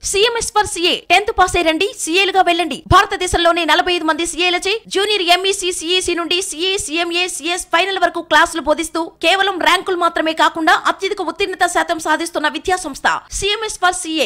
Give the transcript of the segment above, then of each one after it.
CMS for CA tenth pass అయ్యండి సీఏలుగా వెళ్ళండి భారతదేశంలోనే నలభై ఐదు మంది సీఏలచే జూనియర్ ఎంఈసీ సిఈసి నుండి సిఏ సిఎంఏ సిఎస్ ఫైనల్ వరకు క్లాసులు బోధిస్తూ కేవలం ర్యాంకులు మాత్రమే కాకుండా అత్యధిక ఉత్తీర్ణత శాతం సాధిస్తున్న విద్యా సంస్థ సిఎంఎస్ ఫర్ సిఏ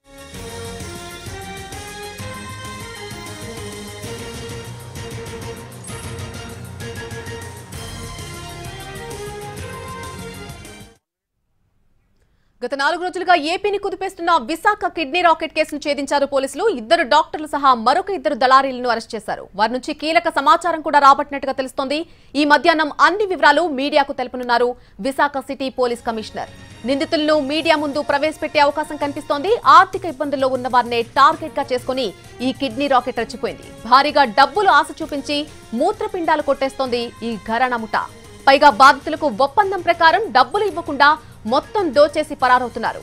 గత నాలుగు రోజులుగా ఏపీని కుదిపేస్తున్న విశాఖ కిడ్నీ రాకెట్ కేసును ఛేదించారు పోలీసులు ఇద్దరు డాక్టర్లు సహా మరొక ఇద్దరు దళారీలను అరెస్ట్ చేశారు వారి నుంచి కీలక సమాచారం కూడా రాబట్టినట్టుగా తెలుస్తోంది ఈ మధ్యాహ్నం అన్ని వివరాలు మీడియాకు తెలుపనున్నారు విశాఖ సిటీ పోలీస్ కమిషనర్ నిందితులను మీడియా ముందు ప్రవేశపెట్టే అవకాశం కనిపిస్తోంది ఆర్థిక ఇబ్బందుల్లో ఉన్న వారినే టార్గెట్ గా చేసుకుని ఈ కిడ్నీ రాకెట్ రెచ్చిపోయింది భారీగా డబ్బులు ఆశ చూపించి మూత్రపిండాలు కొట్టేస్తోంది ఈ ఘరానా ముఠ పైగా బాధితులకు ఒప్పందం ప్రకారం డబ్బులు ఇవ్వకుండా మొత్తం దోచేసి పరారవుతున్నారు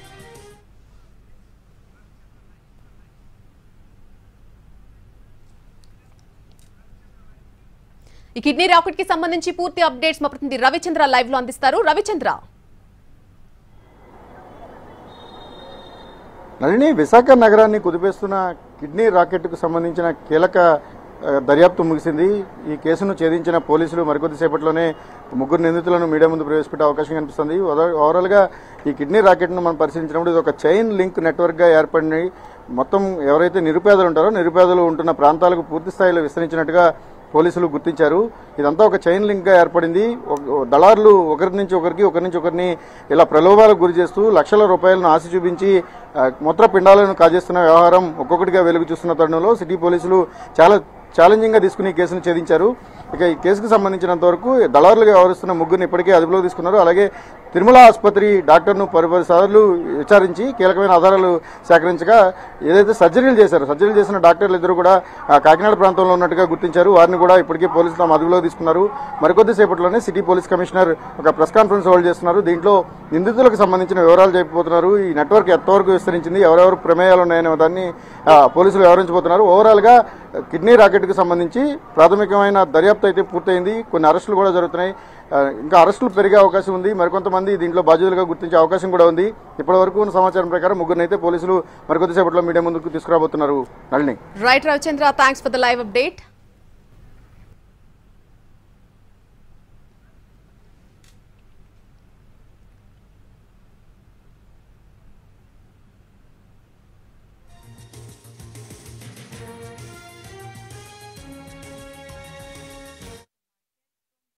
ఈ కిడ్నీ రాకెట్ కి సంబంధించి పూర్తి అప్డేట్స్ మా ప్రతినిధి రవిచంద్ర లైవ్ లో అందిస్తారు రవిచంద్ర నళిని విశాఖ నగరాన్ని కుదిపేస్తున్న కిడ్నీ రాకెట్కు సంబంధించిన కీలక ఆ, దర్యాప్తు ముగిసింది ఈ కేసును ఛేదించిన పోలీసులు మరికొద్దిసేపట్లోనే ముగ్గురు నిందితులను మీడియా ముందు ప్రవేశపెట్టే అవకాశం కనిపిస్తుంది ఓవరా- ఓవరాల్గా ఈ కిడ్నీ రాకెట్ను మనం పరిశీలించినప్పుడు ఇది ఒక చైన్ లింక్ నెట్వర్క్గా ఏర్పడినాయి మొత్తం ఎవరైతే నిరుపేదలు ఉంటారో నిరుపేదలు ఉంటున్న ప్రాంతాలకు పూర్తి స్థాయిలో విస్తరించినట్టుగా పోలీసులు గుర్తించారు ఇదంతా ఒక చైన్ లింక్గా ఏర్పడింది ఒక- దళారులు ఒకరి నుంచి ఒకరికి ఒకరి నుంచి ఒకరిని ఇలా ప్రలోభాలకు గురి చేస్తూ లక్షల రూపాయలను ఆశ చూపించి ఆ, మూత్ర పిండాలను కాజేస్తున్న వ్యవహారం ఒక్కొక్కటిగా వెలుగు చూస్తున్న తరుణంలో సిటీ పోలీసులు చాలా ఛాలెంజింగ్గా తీసుకుని ఈ కేసును ఛేదించారు ఇక ఈ కేసుకు సంబంధించినంత వరకు దళారులుగా వ్యవహరిస్తున్న ముగ్గురిని ఇప్పటికే అదుపులోకి తీసుకున్నారు అలాగే తిరుమల ఆసుపత్రి డాక్టర్ను పలు పలు సార్లు విచారించి కీలకమైన ఆధారాలు సేకరించగా ఏదైతే సర్జరీలు చేశారో సర్జరీలు చేసిన డాక్టర్లు ఇద్దరు కూడా ఆ, కాకినాడ ప్రాంతంలో ఉన్నట్టుగా గుర్తించారు వారిని కూడా ఇప్పటికే పోలీసులు తమ అదుపులోకి తీసుకున్నారు మరికొద్ది సేపట్లోనే సిటీ పోలీస్ కమిషనర్ ఒక ప్రెస్ కాన్ఫరెన్స్ హోల్డ్ చేస్తున్నారు దీంట్లో నిందితులకు సంబంధించిన వివరాలు చెప్పబోతున్నారు ఈ నెట్వర్క్ ఎంతవరకు విస్తరించింది ఎవరెవరు ప్రమేయాలు ఉన్నాయనే దాన్ని ఆ, పోలీసులు వివరించబోతున్నారు ఓవరాల్గా కిడ్నీ రాకెట్కి సంబంధించి ప్రాథమికమైన దర్యాప్తు అయితే పూర్తయింది కొన్ని అరెస్టులు కూడా జరుగుతున్నాయి ఆ, ఇంకా అరెస్టులు పెరిగే అవకాశం ఉంది మరికొంతమంది దీంట్లో బాధ్యులుగా గుర్తించే అవకాశం కూడా ఉంది ఇప్పటివరకు ఉన్న సమాచారం ప్రకారం ముగ్గురిని అయితే పోలీసులు మరికొద్దిసేపట్లో మీడియా ముందుకు తీసుకురాబోతున్నారు Nalini right Ravichandra thanks for the live update